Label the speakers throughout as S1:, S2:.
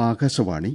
S1: ആകാശവാണി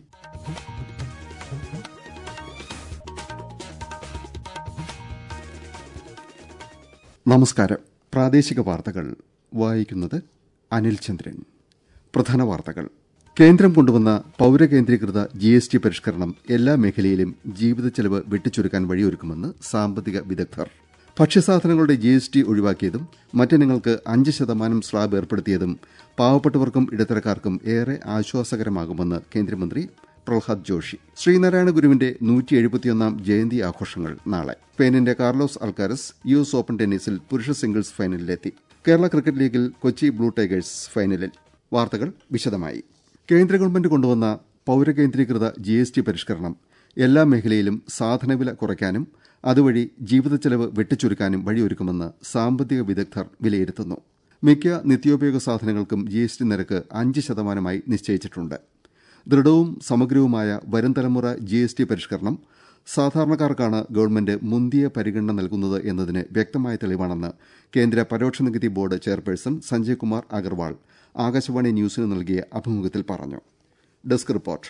S1: നമസ്കാരം പ്രാദേശിക വാർത്തകൾ വായിക്കുന്നത് അനിൽ ചന്ദ്രൻ പ്രധാന വാർത്തകൾ കേന്ദ്രം കൊണ്ടുവന്ന പൌരകേന്ദ്രീകൃത ജി എസ് ടി പരിഷ്കരണം എല്ലാ മേഖലയിലും ജീവിത ചെലവ് വെട്ടിച്ചുരുക്കാൻ വഴിയൊരുക്കുമെന്ന് സാമ്പത്തിക വിദഗ്ധർ ഭക്ഷ്യസാധനങ്ങളുടെ ജി എസ് ടി ഒഴിവാക്കിയതും മറ്റിനങ്ങൾക്ക് അഞ്ച് ശതമാനം സ്ലാബ് ഏർപ്പെടുത്തിയതും പാവപ്പെട്ടവർക്കും ഇടത്തരക്കാർക്കും ഏറെ ആശ്വാസകരമാകുമെന്ന് കേന്ദ്രമന്ത്രി പ്രഹ്ലാദ് ജോഷി ശ്രീനാരായണ ഗുരുവിന്റെ നൂറ്റി എഴുപത്തിയൊന്നാം ജയന്തി ആഘോഷങ്ങൾ നാളെ സ്പെയിനിന്റെ Carlos Alcaraz U S open ടെന്നീസിൽ പുരുഷ സിംഗിൾസ് ഫൈനലിലെത്തി കേരള ക്രിക്കറ്റ് ലീഗിൽ കൊച്ചി ബ്ലൂ ടൈഗേഴ്സ് ഫൈനലിൽ വാർത്തകൾ വിശദമായി കേന്ദ്ര ഗവൺമെന്റ് കൊണ്ടുവന്ന പൌരകേന്ദ്രീകൃത ജി എസ് ടി പരിഷ്കരണം എല്ലാ മേഖലയിലും സാധനവില കുറയ്ക്കാനും അതുവഴി ജീവിതച്ചെലവ് വെട്ടിച്ചുരുക്കാനും വഴിയൊരുക്കുമെന്ന് സാമ്പത്തിക വിദഗ്ധർ വിലയിരുത്തുന്നു മിക്ക നിത്യോപയോഗ സാധനങ്ങൾക്കും ജി എസ് ടി നിരക്ക് അഞ്ച് ശതമാനമായി നിശ്ചയിച്ചിട്ടുണ്ട് ദൃഢവും സമഗ്രവുമായ വരും തലമുറ ജി എസ് ടി പരിഷ്കരണം സാധാരണക്കാർക്കാണ് ഗവൺമെന്റ് മുന്തിയ പരിഗണന നൽകുന്നത് എന്നതിന് വ്യക്തമായ തെളിവാണെന്ന് കേന്ദ്ര പരോക്ഷ നികുതി ബോർഡ് ചെയർപേഴ്സൺ സഞ്ജയ് കുമാർ അഗർവാൾ ആകാശവാണി ന്യൂസിന് നൽകിയ അഭിമുഖത്തിൽ പറഞ്ഞു ഡെസ്ക് റിപ്പോർട്ട്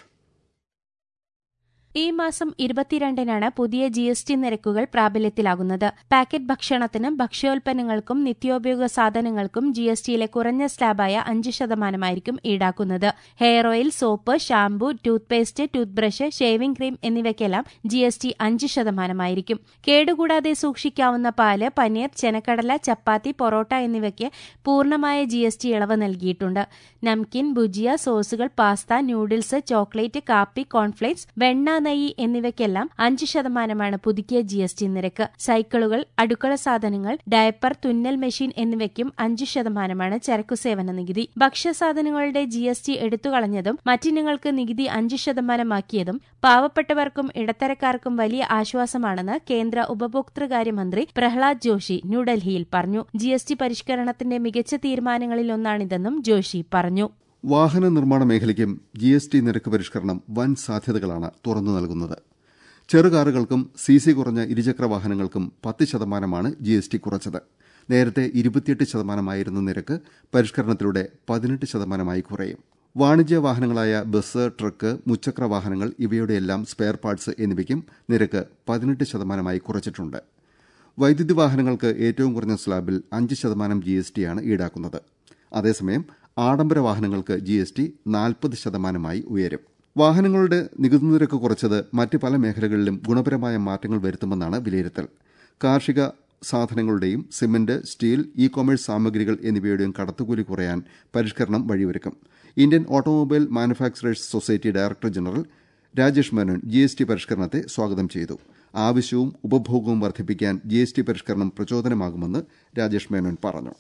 S2: ഈ മാസം ഇരുപത്തിരണ്ടിനാണ് പുതിയ ജി എസ് ടി നിരക്കുകൾ പ്രാബല്യത്തിലാകുന്നത് പാക്കറ്റ് ഭക്ഷണത്തിനും ഭക്ഷ്യോൽപ്പന്നങ്ങൾക്കും നിത്യോപയോഗ സാധനങ്ങൾക്കും ജി എസ് ടിയിലെ കുറഞ്ഞ സ്ലാബായ അഞ്ച് ശതമാനമായിരിക്കും ഈടാക്കുന്നത് hair oil soap shampoo toothpaste toothbrush shaving cream എന്നിവയ്ക്കെല്ലാം ജി എസ് ടി അഞ്ച് ശതമാനമായിരിക്കും കേടുകൂടാതെ സൂക്ഷിക്കാവുന്ന പാല് പനീർ ചെനക്കടല ചപ്പാത്തി പൊറോട്ട എന്നിവയ്ക്ക് പൂർണ്ണമായ ജി എസ് ടി ഇളവ് നൽകിയിട്ടുണ്ട് നംകിൻ ഭുജിയ സോസുകൾ പാസ്ത നൂഡിൽസ് ചോക്ലേറ്റ് കാപ്പി കോൺഫ്ലേക്സ് വെണ്ണ നെയ്യ് എന്നിവയ്ക്കെല്ലാം അഞ്ച് ശതമാനമാണ് പുതുക്കിയ ജി എസ് ടി നിരക്ക് സൈക്കിളുകൾ അടുക്കള സാധനങ്ങൾ ഡയപ്പർ തുന്നൽ മെഷീൻ എന്നിവയ്ക്കും അഞ്ച് ശതമാനമാണ് ചരക്കു സേവന നികുതി ഭക്ഷ്യസാധനങ്ങളുടെ ജി എസ് ടി എടുത്തുകളഞ്ഞതും മറ്റിനങ്ങൾക്ക് നികുതി അഞ്ച് ശതമാനമാക്കിയതും പാവപ്പെട്ടവർക്കും ഇടത്തരക്കാർക്കും വലിയ ആശ്വാസമാണെന്ന് കേന്ദ്ര ഉപഭോക്തൃകാര്യമന്ത്രി പ്രഹ്ലാദ് ജോഷി ന്യൂഡൽഹിയിൽ പറഞ്ഞു ജി എസ് ടി പരിഷ്കരണത്തിന്റെ മികച്ച തീരുമാനങ്ങളിലൊന്നാണിതെന്നും ജോഷി പറഞ്ഞു
S1: വാഹന നിർമ്മാണ മേഖലയ്ക്കും ജി എസ് ടി നിരക്ക് പരിഷ്കരണം വൻ സാധ്യതകളാണ് തുറന്നു നൽകുന്നത് ചെറുകാറുകൾക്കും സി സി കുറഞ്ഞ ഇരുചക്ര വാഹനങ്ങൾക്കും പത്ത് ശതമാനമാണ് ജി എസ് ടി കുറച്ചത് നേരത്തെ ഇരുപത്തിയെട്ട് ശതമാനമായിരുന്ന നിരക്ക് പരിഷ്കരണത്തിലൂടെ പതിനെട്ട് ശതമാനമായി കുറയും വാണിജ്യ വാഹനങ്ങളായ ബസ് ട്രക്ക് മുച്ചക്ര വാഹനങ്ങൾ ഇവയുടെയെല്ലാം സ്പെയർ പാർട്സ് എന്നിവയ്ക്കും നിരക്ക് പതിനെട്ട് ശതമാനമായി കുറച്ചിട്ടുണ്ട് വൈദ്യുതി വാഹനങ്ങൾക്ക് ഏറ്റവും കുറഞ്ഞ സ്ലാബിൽ അഞ്ച് ശതമാനം ജി എസ് ടിയാണ് ഈടാക്കുന്നത് അതേസമയം ആഡംബര വാഹനങ്ങൾക്ക് ജി എസ് ടി നാൽപ്പത് ശതമാനമായി ഉയരും വാഹനങ്ങളുടെ നികുതി നിരക്ക് കുറച്ചത് മറ്റ് പല മേഖലകളിലും ഗുണപരമായ മാറ്റങ്ങൾ വരുത്തുമെന്നാണ് വിലയിരുത്തൽ കാർഷിക സാധനങ്ങളുടെയും സിമന്റ് സ്റ്റീൽ ഇ കൊമേഴ്സ് സാമഗ്രികൾ എന്നിവയുടെയും കടത്തുകൂലി കുറയാൻ പരിഷ്കരണം വഴിയൊരുക്കും Indian automobile manufacturers society director general Rajesh Menon G S T പരിഷ്കരണത്തെ സ്വാഗതം ചെയ്തു ആവശ്യവും ഉപഭോഗവും വർദ്ധിപ്പിക്കാൻ ജി എസ് ടി പരിഷ്കരണം പ്രചോദനമാകുമെന്ന് രാജേഷ് മേനോൻ പറഞ്ഞു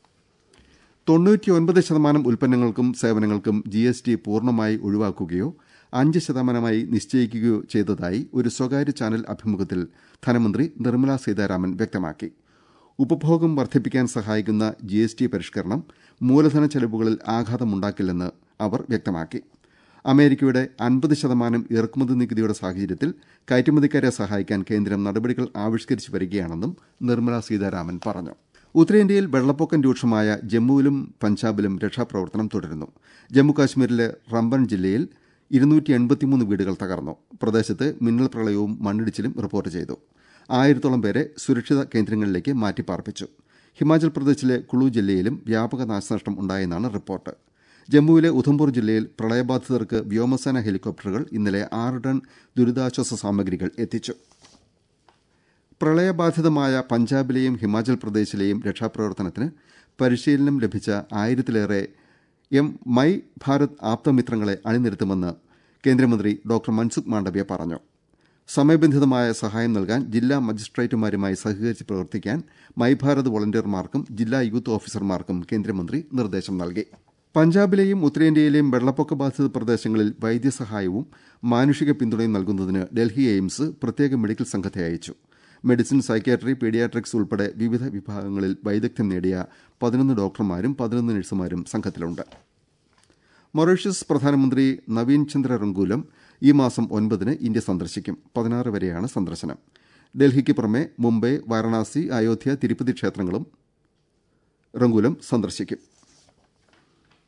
S1: തൊണ്ണൂറ്റിയൊൻപത് ശതമാനം ഉൽപ്പന്നങ്ങൾക്കും സേവനങ്ങൾക്കും ജി എസ് ടി പൂർണ്ണമായി ഒഴിവാക്കുകയോ അഞ്ച് ശതമാനമായി നിശ്ചയിക്കുകയോ ചെയ്തതായി ഒരു സ്വകാര്യ ചാനൽ അഭിമുഖത്തിൽ ധനമന്ത്രി നിർമ്മലാ സീതാരാമൻ വ്യക്തമാക്കി ഉപഭോഗം വർദ്ധിപ്പിക്കാൻ സഹായിക്കുന്ന ജി എസ് ടി പരിഷ്കരണം മൂലധന ചെലവുകളിൽ ആഘാതമുണ്ടാക്കില്ലെന്ന് അവർ വ്യക്തമാക്കി അമേരിക്കയുടെ അൻപത് ശതമാനം ഇറക്കുമതി നികുതിയുടെ സാഹചര്യത്തിൽ കയറ്റുമതിക്കാരെ സഹായിക്കാൻ കേന്ദ്രം നടപടികൾ ആവിഷ്കരിച്ചു വരികയാണെന്നും നിർമ്മലാ സീതാരാമൻ പറഞ്ഞു ഉത്തരേന്ത്യയിൽ വെള്ളപ്പൊക്കം രൂക്ഷമായ ജമ്മുവിലും പഞ്ചാബിലും രക്ഷാപ്രവർത്തനം തുടരുന്നു ജമ്മുകാശ്മീരിലെ റംബൻ ജില്ലയിൽ ഇരുന്നൂറ്റി എൺപത്തിമൂന്ന് വീടുകൾ തകർന്നു പ്രദേശത്ത് മിന്നൽ പ്രളയവും മണ്ണിടിച്ചിലും റിപ്പോർട്ട് ചെയ്തു ആയിരത്തോളം പേരെ സുരക്ഷിത കേന്ദ്രങ്ങളിലേക്ക് മാറ്റിപ്പാർപ്പിച്ചു ഹിമാചൽ പ്രദേശിലെ കുളു ജില്ലയിലും വ്യാപക നാശനഷ്ടം ഉണ്ടായെന്നാണ് റിപ്പോർട്ട് ജമ്മുവിലെ ഉധംപൂർ ജില്ലയിൽ പ്രളയബാധിതർക്ക് വ്യോമസേന ഹെലികോപ്റ്ററുകൾ ഇന്നലെ ആറ് ടൺ ദുരിതാശ്വാസ സാമഗ്രികൾ എത്തിച്ചു പ്രളയബാധിതമായ പഞ്ചാബിലെയും ഹിമാചൽ പ്രദേശിലെയും രക്ഷാപ്രവർത്തനത്തിന് പരിശീലനം ലഭിച്ച ആയിരത്തിലേറെ എം മൈ ഭാരത് ആപ്തമിത്രങ്ങളെ അണിനിരത്തുമെന്ന് കേന്ദ്രമന്ത്രി ഡോക്ടർ മൻസുഖ് മാണ്ഡവ്യ പറഞ്ഞു സമയബന്ധിതമായ സഹായം നൽകാൻ ജില്ലാ മജിസ്ട്രേറ്റുമാരുമായി സഹകരിച്ച് പ്രവർത്തിക്കാൻ മൈ ഭാരത് വോളണ്ടിയർമാർക്കും ജില്ലാ യൂത്ത് ഓഫീസർമാർക്കും കേന്ദ്രമന്ത്രി നിർദ്ദേശം നൽകി പഞ്ചാബിലെയും ഉത്തരേന്ത്യയിലെയും വെള്ളപ്പൊക്ക ബാധിത പ്രദേശങ്ങളിൽ വൈദ്യസഹായവും മാനുഷിക പിന്തുണയും നൽകുന്നതിന് ഡൽഹി എയിംസ് പ്രത്യേക മെഡിക്കൽ സംഘത്തെ അയച്ചു മെഡിസിൻ സൈക്യാട്രി പീഡിയാട്രിക്സ് ഉൾപ്പെടെ വിവിധ വിഭാഗങ്ങളിൽ വൈദഗ്ധ്യം നേടിയ പതിനൊന്ന് ഡോക്ടർമാരും പതിനൊന്ന് നഴ്സുമാരും സംഘത്തിലുണ്ട് മൊറീഷ്യസ് പ്രധാനമന്ത്രി നവീൻ ചന്ദ്ര റംഗൂലം ഈ മാസം ഒൻപതിന് ഇന്ത്യ സന്ദർശിക്കും പതിനാറ് വരെയാണ് സന്ദർശനം ഡൽഹിക്ക് പുറമെ മുംബൈ വാരണാസി അയോധ്യ തിരുപ്പതി ക്ഷേത്രങ്ങളും റംഗൂലം സന്ദർശിക്കും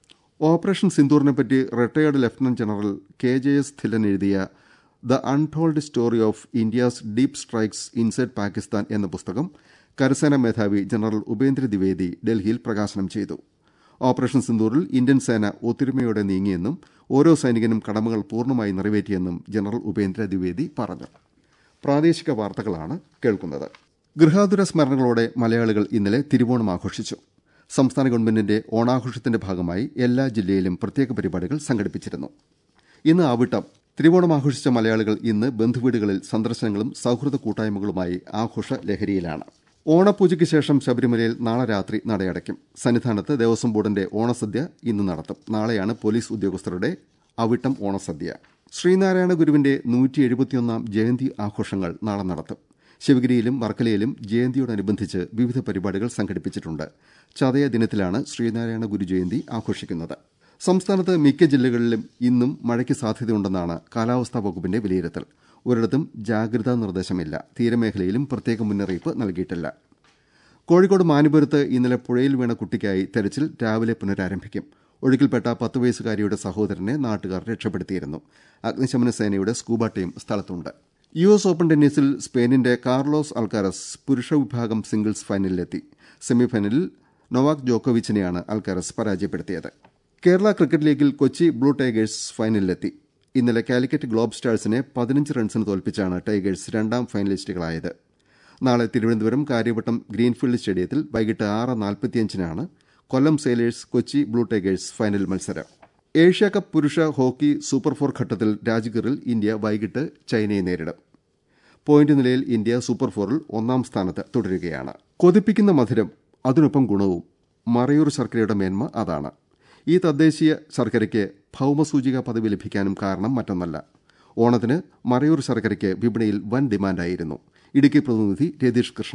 S1: ഓപ്പറേഷൻ സിന്ദൂറിനെപ്പറ്റി retired lieutenant general K J S Dhillon എഴുതിയ the untold story of India's deep strikes inside Pakistan എന്ന പുസ്തകം കരസേനാ മേധാവി ജനറൽ ഉപേന്ദ്ര ദ്വിവേദി ഡൽഹിയിൽ പ്രകാശനം ചെയ്തു ഓപ്പറേഷൻ സിന്ദൂറിൽ ഇന്ത്യൻ സേന ഒത്തൊരുമയോടെ നീങ്ങിയെന്നും ഓരോ സൈനികനും കടമകൾ പൂർണ്ണമായി നിറവേറ്റിയെന്നും ജനറൽ ഉപേന്ദ്ര ദ്വിവേദി പറഞ്ഞു പ്രാദേശിക വാർത്തകളാണ് കേൾക്കുന്നത് ഗൃഹാതുര സ്മരണകളോടെ മലയാളികൾ ഇന്നലെ തിരുവോണം ആഘോഷിച്ചു സംസ്ഥാന ഗവൺമെന്റിന്റെ ഓണാഘോഷത്തിന്റെ ഭാഗമായി എല്ലാ ജില്ലയിലും പ്രത്യേക പരിപാടികൾ സംഘടിപ്പിച്ചിരുന്നു ഇന്ന് ആവിട്ടം തിരുവോണം ആഘോഷിച്ച മലയാളികൾ ഇന്ന് ബന്ധുവീടുകളിൽ സന്ദർശനങ്ങളും സൌഹൃദ കൂട്ടായ്മകളുമായി ആഘോഷ ലഹരിയിലാണ് ഓണപൂജയ്ക്ക് ശേഷം ശബരിമലയിൽ നാളെ രാത്രി നടയടയ്ക്കും സന്നിധാനത്ത് ദേവസ്വം ബോർഡിന്റെ ഓണസദ്യ ഇന്ന് നടത്തും നാളെയാണ് പോലീസ് ഉദ്യോഗസ്ഥരുടെ അവിട്ടം ഓണസദ്യ ശ്രീനാരായണ ഗുരുവിന്റെ നൂറ്റി എഴുപത്തിയൊന്നാം ജയന്തി ആഘോഷങ്ങൾ നാളെ നടത്തും ശിവഗിരിയിലും വർക്കലയിലും ജയന്തിയോടനുബന്ധിച്ച് വിവിധ പരിപാടികൾ സംഘടിപ്പിച്ചിട്ടുണ്ട് ചതയ ദിനത്തിലാണ് ശ്രീനാരായണ ഗുരു ജയന്തി ആഘോഷിക്കുന്നത് സംസ്ഥാനത്ത് മിക്ക ജില്ലകളിലും ഇന്നും മഴയ്ക്ക് സാധ്യതയുണ്ടെന്നാണ് കാലാവസ്ഥാ വകുപ്പിന്റെ വിലയിരുത്തൽ ഒരിടത്തും ജാഗ്രതാ നിർദ്ദേശമില്ല തീരമേഖലയിലും പ്രത്യേക മുന്നറിയിപ്പ് നൽകിയിട്ടില്ല കോഴിക്കോട് മാനുപുരത്ത് ഇന്നലെ പുഴയിൽ വീണ കുട്ടിക്കായി തെരച്ചിൽ രാവിലെ പുനരാരംഭിക്കും ഒഴുക്കിൽപ്പെട്ട പത്ത് വയസ്സുകാരിയുടെ സഹോദരനെ നാട്ടുകാർ രക്ഷപ്പെടുത്തിയിരുന്നു അഗ്നിശമന സേനയുടെ സ്കൂബ ടീം സ്ഥലത്തുണ്ട് യു എസ് ഓപ്പൺ ടെന്നീസിൽ സ്പെയിനിന്റെ കാർലോസ് അൽക്കാരസ് പുരുഷ വിഭാഗം സിംഗിൾസ് ഫൈനലിലെത്തി സെമിഫൈനലിൽ നൊവാക് ജോക്കോവിച്ചിനെയാണ് അൽക്കാരസ് പരാജയപ്പെടുത്തിയത് കേരള ക്രിക്കറ്റ് ലീഗിൽ കൊച്ചി ബ്ലൂ ടൈഗേഴ്സ് ഫൈനലിലെത്തി ഇന്നലെ കാലിക്കറ്റ് ഗ്ലോബ് സ്റ്റാഴ്സിനെ പതിനഞ്ച് റൺസിന് തോൽപ്പിച്ചാണ് ടൈഗേഴ്സ് രണ്ടാം ഫൈനലിസ്റ്റുകളായത് നാളെ തിരുവനന്തപുരം കാര്യവട്ടം ഗ്രീൻഫീൽഡ് സ്റ്റേഡിയത്തിൽ വൈകിട്ട് ആറ് നാൽപ്പത്തിയഞ്ചിനാണ് Kollam sailors Kochi blue tigers final മത്സരം ഏഷ്യ കപ്പ് പുരുഷ ഹോക്കി സൂപ്പർ ഫോർ ഘട്ടത്തിൽ രാജ്ഗറിൽ ഇന്ത്യ വൈകിട്ട് ചൈനയെ നേരിടും പോയിന്റ് നിലയിൽ ഇന്ത്യ സൂപ്പർ ഫോറിൽ ഒന്നാം സ്ഥാനത്ത് തുടരുകയാണ് കൊതിപ്പിക്കുന്ന മധുരം അതിനൊപ്പം ഗുണവും മറയൂർ ശർക്കരയുടെ മേന്മ അതാണ് ഈ തദ്ദേശീയ ശർക്കരയ്ക്ക് ഭൌമസൂചിക പദവി ലഭിക്കാനും കാരണം മറ്റൊന്നല്ല ഓണത്തിന് മറയൂർ ശർക്കരയ്ക്ക് വിപണിയിൽ വൻ ഡിമാൻഡായിരുന്നു ഇടുക്കി പ്രതിനിധി രതീഷ് കൃഷ്ണ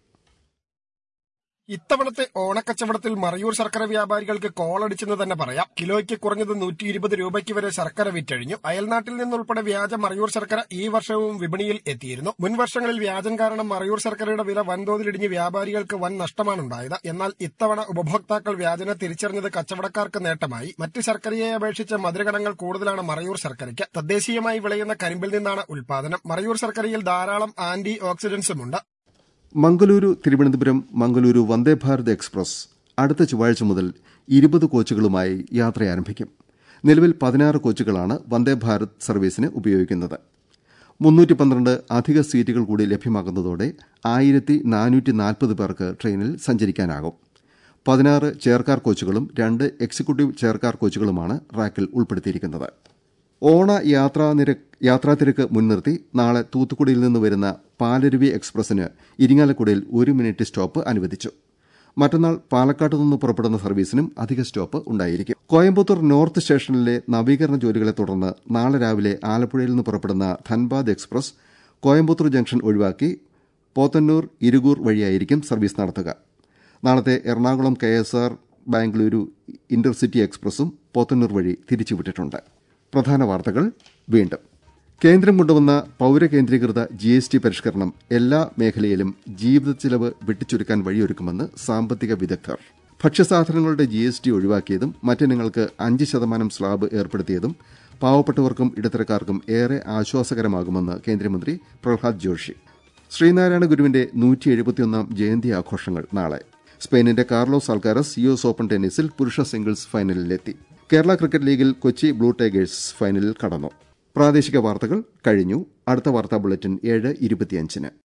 S3: ഇത്തവണത്തെ ഓണക്കച്ചവടത്തിൽ മറയൂർ ശർക്കര വ്യാപാരികൾക്ക് കോളടിച്ചെന്ന് തന്നെ പറയാം കിലോയ്ക്ക് കുറഞ്ഞത് നൂറ്റി ഇരുപത് രൂപയ്ക്ക് വരെ ശർക്കര വിറ്റഴിഞ്ഞു അയൽനാട്ടിൽ നിന്നുൾപ്പെടെ വ്യാജ മറയൂർ ശർക്കര ഈ വർഷവും വിപണിയിൽ എത്തിയിരുന്നു മുൻ വർഷങ്ങളിൽ വ്യാജം കാരണം മറയൂർ ശർക്കരയുടെ വില വൻതോതിലിടിഞ്ഞ് വ്യാപാരികൾക്ക് വൻ നഷ്ടമാണുണ്ടായത് എന്നാൽ ഇത്തവണ ഉപഭോക്താക്കൾ വ്യാജന തിരിച്ചറിഞ്ഞത് കച്ചവടക്കാർക്ക് നേട്ടമായി മറ്റ് ശർക്കരയെ അപേക്ഷിച്ച് മധുരകണങ്ങൾ കൂടുതലാണ് മറയൂർ ശർക്കരയ്ക്ക് തദ്ദേശീയമായി വിളയുന്ന കരിമ്പിൽ നിന്നാണ് ഉൽപാദനം മറയൂർ ശർക്കരയിൽ ധാരാളം ആന്റി ഓക്സിഡന്റ്സുമുണ്ട്
S1: മംഗലൂരു തിരുവനന്തപുരം മംഗലൂരു വന്ദേ ഭാരത് എക്സ്പ്രസ് അടുത്ത ചൊവ്വാഴ്ച മുതൽ ഇരുപത് കോച്ചുകളുമായി യാത്ര ആരംഭിക്കും നിലവിൽ പതിനാറ് കോച്ചുകളാണ് വന്ദേ ഭാരത് സർവീസിന് ഉപയോഗിക്കുന്നത് മുന്നൂറ്റി പന്ത്രണ്ട് അധിക സീറ്റുകൾ കൂടി ലഭ്യമാകുന്നതോടെ ആയിരത്തി നാനൂറ്റി നാൽപ്പത് പേർക്ക് ട്രെയിനിൽ സഞ്ചരിക്കാനാകും പതിനാറ് ചെയർകാർ കോച്ചുകളും രണ്ട് എക്സിക്യൂട്ടീവ് ചെയർകാർ കോച്ചുകളുമാണ് റാക്കിൽ ഉൾപ്പെടുത്തിയിരിക്കുന്നത് ഓണ യാത്രാനിരക്ക് യാത്രാതിരക്ക് മുൻനിർത്തി നാളെ തൂത്തുക്കുടിയിൽ നിന്ന് വരുന്ന പാലരുവി എക്സ്പ്രസിന് ഇരിങ്ങാലക്കുടയിൽ ഒരു മിനിറ്റ് സ്റ്റോപ്പ് അനുവദിച്ചു മറ്റന്നാൾ പാലക്കാട്ട് നിന്ന് പുറപ്പെടുന്ന സർവീസിനും അധിക സ്റ്റോപ്പ് ഉണ്ടായിരിക്കും കോയമ്പത്തൂർ നോർത്ത് സ്റ്റേഷനിലെ നവീകരണ ജോലികളെ തുടർന്ന് നാളെ രാവിലെ ആലപ്പുഴയിൽ നിന്ന് പുറപ്പെടുന്ന ധൻബാദ് എക്സ്പ്രസ് കോയമ്പത്തൂർ ജംഗ്ഷൻ ഒഴിവാക്കി പോത്തന്നൂർ ഇരുകൂർ വഴിയായിരിക്കും സർവീസ് നടത്തുക നാളത്തെ Ernakulam K S R Bengaluru intercity എക്സ്പ്രസും പോത്തന്നൂർ വഴി തിരിച്ചുവിട്ടിട്ടുണ്ട് പ്രധാന വാർത്തകൾ വീണ്ടും കേന്ദ്രം കൊണ്ടുവന്ന പൌരകേന്ദ്രീകൃത ജി എസ് ടി പരിഷ്കരണം എല്ലാ മേഖലയിലും ജീവിത ചെലവ് വെട്ടിച്ചുരുക്കാൻ വഴിയൊരുക്കുമെന്ന് സാമ്പത്തിക വിദഗ്ധർ ഭക്ഷ്യസാധനങ്ങളുടെ ജി എസ് ടി ഒഴിവാക്കിയതും മറ്റിനങ്ങൾക്ക് അഞ്ച് ശതമാനം സ്ലാബ് ഏർപ്പെടുത്തിയതും പാവപ്പെട്ടവർക്കും ഇടത്തരക്കാർക്കും ഏറെ ആശ്വാസകരമാകുമെന്ന് കേന്ദ്രമന്ത്രി പ്രഹ്ലാദ് ജോഷി ശ്രീനാരായണ ഗുരുവിന്റെ നൂറ്റി എഴുപത്തിയൊന്നാം ജയന്തി ആഘോഷങ്ങൾ നാളെ സ്പെയിനിന്റെ Carlos Alcaraz U S open ടെന്നീസിൽ പുരുഷ സിംഗിൾസ് ഫൈനലിലെത്തി കേരള ക്രിക്കറ്റ് ലീഗിൽ കൊച്ചി ബ്ലൂ ടൈഗേഴ്സ് ഫൈനലിൽ കടന്നു പ്രാദേശിക വാർത്തകൾ കഴിഞ്ഞു അടുത്ത വാർത്താ ബുള്ളറ്റിൻ ഏഴ് ഇരുപത്തിയഞ്ചിന്